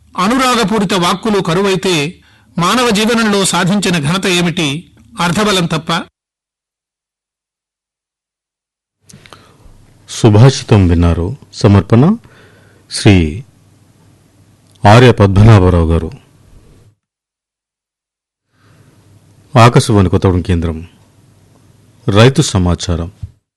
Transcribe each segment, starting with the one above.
అనురాగపూరిత వాక్కులు కరువైతే మానవ జీవనంలో సాధించిన ఘనత ఏమిటి అర్థబలం తప్ప సుభాషితం విన్నారు సమర్పణ శ్రీ ఆర్య పద్మనాభరావు గారు ఆకాశవాణి కొత్తగూడెం కేంద్రం రైతు సమాచారం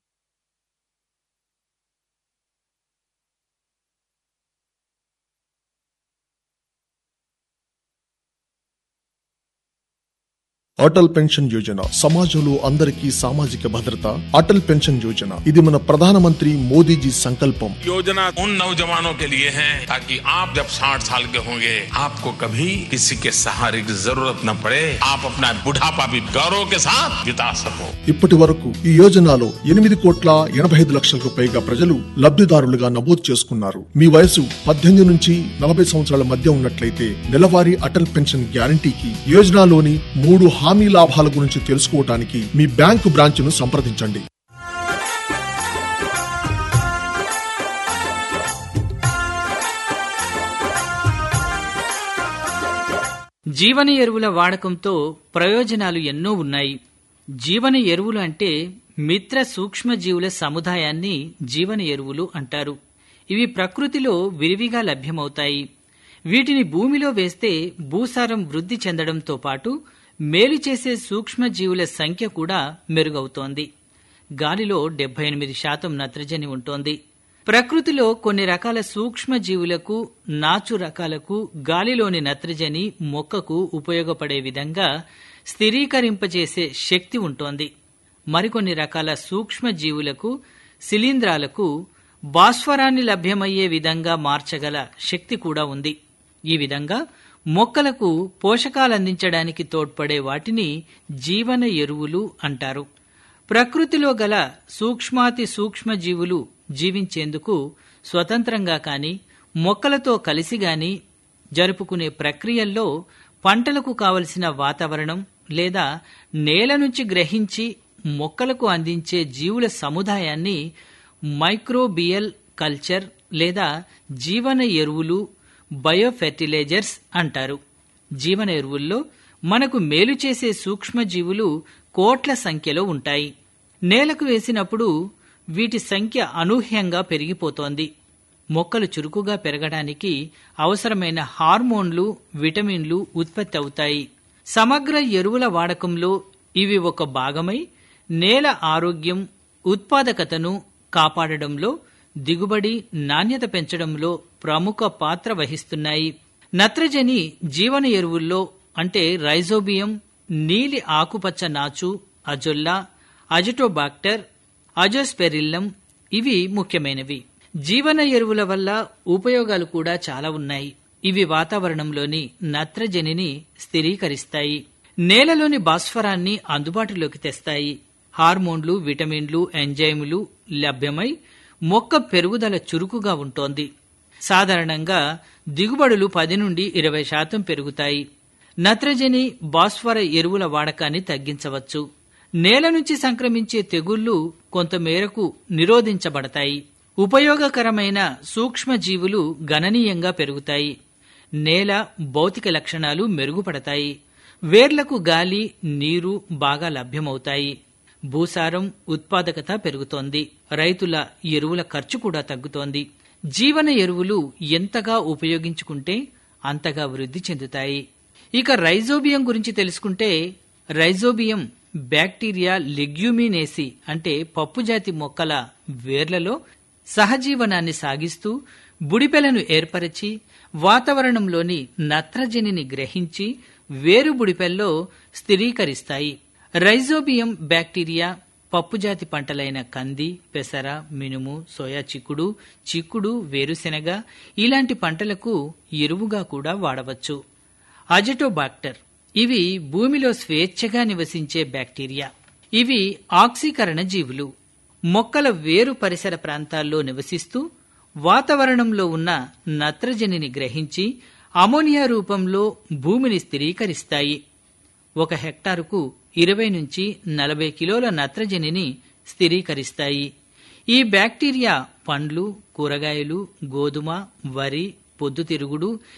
అటల్ పెన్షన్ యోజన సమాజంలో అందరికీ సామాజిక భద్రత అటల్ పెన్షన్ యోజన ఇది మన ప్రధానమంత్రి మోదీజీ సంకల్పం योजना उन नौजवानों के लिए है ताकि आप जब 60 साल के होंगे आपको कभी किसी के सहारे की जरूरत न पड़े आप अपना बुढ़ापा भी गौरव के साथ बिता सको ఇప్పటి వరకు ఈ యోజనలో ఎనిమిది కోట్ల ఎనభై ఐదు లక్షలకు పైగా ప్రజలు లబ్ధిదారులుగా నమోదు చేసుకున్నారు మీ వయసు పద్దెనిమిది నుంచి నలభై సంవత్సరాల మధ్య ఉన్నట్లయితే నెలవారీ అటల్ పెన్షన్ గ్యారంటీకి యోజనలోని మూడు హామీ లాభాల గురించి తెలుసుకోవటానికి మీ బ్యాంకు బ్రాంచ్ను సంప్రదించండి జీవన ఎరువుల వాడకంతో ప్రయోజనాలు ఎన్నో ఉన్నాయి జీవన ఎరువులు అంటే మిత్ర సూక్ష్మజీవుల సముదాయాన్ని జీవన ఎరువులు అంటారు ఇవి ప్రకృతిలో విరివిగా లభ్యమవుతాయి వీటిని భూమిలో వేస్తే భూసారం వృద్ధి చెందడంతో పాటు మేలు చేసే సూక్ష్మజీవుల సంఖ్య కూడా మెరుగవుతోంది గాలిలో డెబ్బై ఎనిమిది శాతం నత్రజని ఉంటోంది ప్రకృతిలో కొన్ని రకాల సూక్ష్మజీవులకు నాచు రకాలకు గాలిలోని నత్రజని మొక్కకు ఉపయోగపడే విధంగా స్థిరీకరింపజేసే శక్తి ఉంటోంది మరికొన్ని రకాల సూక్ష్మజీవులకు శిలీంధ్రాలకు భాస్వరాన్ని లభ్యమయ్యే విధంగా మార్చగల శక్తి కూడా ఉంది ఈ విధంగా మొక్కలకు పోషకాలందించడానికి తోడ్పడే వాటిని జీవన ఎరువులు అంటారు ప్రకృతిలో గల సూక్ష్మాతి సూక్ష్మజీవులు జీవించేందుకు స్వతంత్రంగా కాని మొక్కలతో కలిసి గాని జరుపుకునే ప్రక్రియల్లో పంటలకు కావలసిన వాతావరణం లేదా నేల నుంచి గ్రహించి మొక్కలకు అందించే జీవుల సముదాయాన్ని మైక్రోబియల్ కల్చర్ లేదా జీవన ఎరువులు బయోఫెర్టిలైజర్స్ అంటారు జీవన ఎరువుల్లో మనకు మేలు చేసే సూక్ష్మజీవులు కోట్ల సంఖ్యలో ఉంటాయి నేలకు వేసినప్పుడు వీటి సంఖ్య అనూహ్యంగా పెరిగిపోతోంది మొక్కలు చురుకుగా పెరగడానికి అవసరమైన హార్మోన్లు విటమిన్లు ఉత్పత్తి అవుతాయి సమగ్ర ఎరువుల వాడకంలో ఇవి ఒక భాగమై నేల ఆరోగ్యం ఉత్పాదకతను కాపాడడంలో దిగుబడి నాణ్యత పెంచడంలో ప్రముఖ పాత్ర వహిస్తున్నాయి నత్రజని జీవన ఎరువుల్లో అంటే రైజోబియం నీలి ఆకుపచ్చ నాచు అజొల్లా అజిటోబాక్టర్ అజోస్పెరిల్లం ఇవి ముఖ్యమైనవి జీవన ఎరువుల వల్ల ఉపయోగాలు కూడా చాలా ఉన్నాయి ఇవి వాతావరణంలోని నత్రజనిని స్థిరీకరిస్తాయి నేలలోని భాస్వరాన్ని అందుబాటులోకి తెస్తాయి హార్మోన్లు విటమిన్లు ఎంజైములు లభ్యమై మొక్క పెరుగుదల చురుకుగా ఉంటోంది సాధారణంగా దిగుబడులు పది నుండి ఇరవై శాతం పెరుగుతాయి నత్రజని భాస్వర ఎరువుల వాడకాన్ని తగ్గించవచ్చు నేల నుంచి సంక్రమించే తెగుళ్లు కొంతమేరకు నిరోధించబడతాయి ఉపయోగకరమైన సూక్ష్మజీవులు గణనీయంగా పెరుగుతాయి నేల భౌతిక లక్షణాలు మెరుగుపడతాయి వేర్లకు గాలి నీరు బాగా లభ్యమవుతాయి భూసారం ఉత్పాదకత పెరుగుతోంది రైతుల ఎరువుల ఖర్చు కూడా తగ్గుతోంది జీవన ఎరువులు ఎంతగా ఉపయోగించుకుంటే అంతగా వృద్ధి చెందుతాయి ఇక రైజోబియం గురించి తెలుసుకుంటే రైజోబియం బ్యాక్టీరియా లెగ్యూమినేసి అంటే పప్పుజాతి మొక్కల వేర్లలో సహజీవనాన్ని సాగిస్తూ బుడిపెలను ఏర్పరచి వాతావరణంలోని నత్రజనిని గ్రహించి వేరు బుడిపెల్లో స్థిరీకరిస్తాయి రైజోబియం బ్యాక్టీరియా పప్పుజాతి పంటలైన కంది పెసర మినుము సోయా చిక్కుడు చిక్కుడు వేరుశెనగ ఇలాంటి పంటలకు ఎరువుగా కూడా వాడవచ్చు అజటోబాక్టర్ ఇవి భూమిలో స్వేచ్ఛగా నివసించే బ్యాక్టీరియా ఇవి ఆక్సీకరణ జీవులు మొక్కల వేరు పరిసర ప్రాంతాల్లో నివసిస్తూ వాతావరణంలో ఉన్న నత్రజనిని గ్రహించి అమోనియా రూపంలో భూమిని స్థిరీకరిస్తాయి ఒక హెక్టారుకు ఇరవై నుంచి నలభై కిలోల నత్రజనిని స్థిరీకరిస్తాయి ఈ బ్యాక్టీరియా పండ్లు కూరగాయలు గోధుమ వరి పొద్దుతిరుగుడు